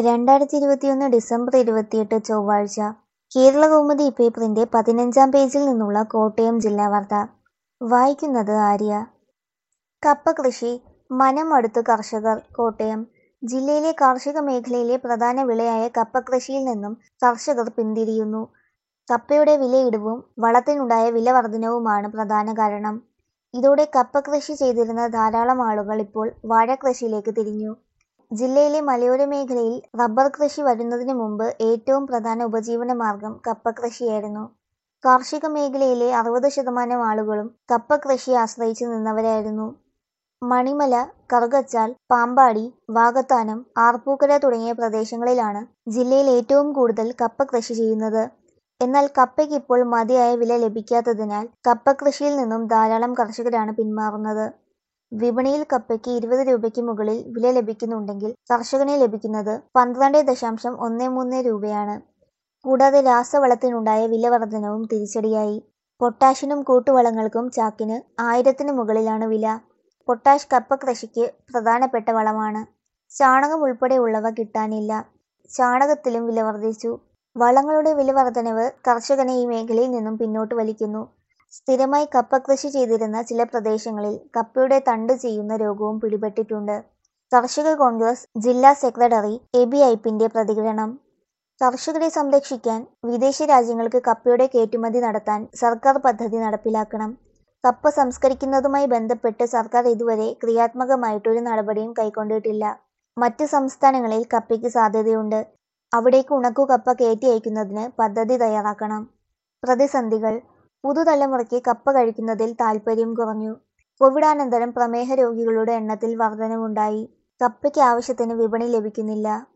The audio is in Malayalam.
രണ്ടായിരത്തി ഇരുപത്തിയൊന്ന് ഡിസംബർ ഇരുപത്തിയെട്ട് ചൊവ്വാഴ്ച കേരളകൗമുദി പേപ്പറിന്റെ പതിനഞ്ചാം പേജിൽ നിന്നുള്ള കോട്ടയം ജില്ലാ വാർത്ത വായിക്കുന്നത് ആര്യ കപ്പ കൃഷി മനം അടുത്ത് കർഷകർ കോട്ടയം ജില്ലയിലെ കാർഷിക മേഖലയിലെ പ്രധാന വിളയായ കപ്പ കൃഷിയിൽ നിന്നും കർഷകർ പിന്തിരിയുന്നു കപ്പയുടെ വിലയിടിവും വളത്തിനുണ്ടായ വില വർധനവുമാണ് പ്രധാന കാരണം ഇതോടെ കപ്പ കൃഷി ചെയ്തിരുന്ന ധാരാളം ആളുകൾ ഇപ്പോൾ വാഴക്കൃഷിയിലേക്ക് തിരിഞ്ഞു ജില്ലയിലെ മലയോര മേഖലയിൽ റബ്ബർ കൃഷി വരുന്നതിന് മുമ്പ് ഏറ്റവും പ്രധാന ഉപജീവന മാർഗം കപ്പ കൃഷിയായിരുന്നു കാർഷിക മേഖലയിലെ അറുപത് ശതമാനം ആളുകളും കപ്പ കൃഷിയെ ആശ്രയിച്ചു നിന്നവരായിരുന്നു മണിമല കറുകച്ചാൽ പാമ്പാടി വാകത്താനം ആർപ്പൂക്കര തുടങ്ങിയ പ്രദേശങ്ങളിലാണ് ജില്ലയിൽ ഏറ്റവും കൂടുതൽ കപ്പ കൃഷി ചെയ്യുന്നത് എന്നാൽ കപ്പയ്ക്ക് ഇപ്പോൾ മതിയായ വില ലഭിക്കാത്തതിനാൽ കപ്പ കൃഷിയിൽ നിന്നും ധാരാളം കർഷകരാണ് പിന്മാറുന്നത് വിപണിയിൽ കപ്പയ്ക്ക് ഇരുപത് രൂപയ്ക്ക് മുകളിൽ വില ലഭിക്കുന്നുണ്ടെങ്കിൽ കർഷകന് ലഭിക്കുന്നത് പന്ത്രണ്ട് ദശാംശം ഒന്ന് മൂന്ന് രൂപയാണ് കൂടാതെ രാസവളത്തിനുണ്ടായ വില വർധനവും തിരിച്ചടിയായി പൊട്ടാഷിനും കൂട്ടുവളങ്ങൾക്കും ചാക്കിന് ആയിരത്തിന് മുകളിലാണ് വില പൊട്ടാഷ് കപ്പ കൃഷിക്ക് പ്രധാനപ്പെട്ട വളമാണ് ചാണകം ഉൾപ്പെടെയുള്ളവ കിട്ടാനില്ല ചാണകത്തിലും വില വർദ്ധിച്ചു വളങ്ങളുടെ വില വർധനവ് കർഷകനെ ഈ മേഖലയിൽ നിന്നും പിന്നോട്ട് വലിക്കുന്നു സ്ഥിരമായി കപ്പ കൃഷി ചെയ്തിരുന്ന ചില പ്രദേശങ്ങളിൽ കപ്പയുടെ തണ്ട് ചെയ്യുന്ന രോഗവും പിടിപെട്ടിട്ടുണ്ട് കർഷക കോൺഗ്രസ് ജില്ലാ സെക്രട്ടറി എ ബി ഐപ്പിന്റെ പ്രതികരണം കർഷകരെ സംരക്ഷിക്കാൻ വിദേശ രാജ്യങ്ങൾക്ക് കപ്പയുടെ കയറ്റുമതി നടത്താൻ സർക്കാർ പദ്ധതി നടപ്പിലാക്കണം കപ്പ സംസ്കരിക്കുന്നതുമായി ബന്ധപ്പെട്ട് സർക്കാർ ഇതുവരെ ക്രിയാത്മകമായിട്ടൊരു നടപടിയും കൈക്കൊണ്ടിട്ടില്ല മറ്റ് സംസ്ഥാനങ്ങളിൽ കപ്പയ്ക്ക് സാധ്യതയുണ്ട് അവിടേക്ക് ഉണക്കു കപ്പ കയറ്റി അയക്കുന്നതിന് പദ്ധതി തയ്യാറാക്കണം പ്രതിസന്ധികൾ പുതുതലമുറയ്ക്ക് കപ്പ കഴിക്കുന്നതിൽ താൽപ്പര്യം കുറഞ്ഞു കോവിഡാനന്തരം പ്രമേഹ രോഗികളുടെ എണ്ണത്തിൽ വർധനവുണ്ടായി കപ്പയ്ക്ക് ആവശ്യത്തിന് വിപണി ലഭിക്കുന്നില്ല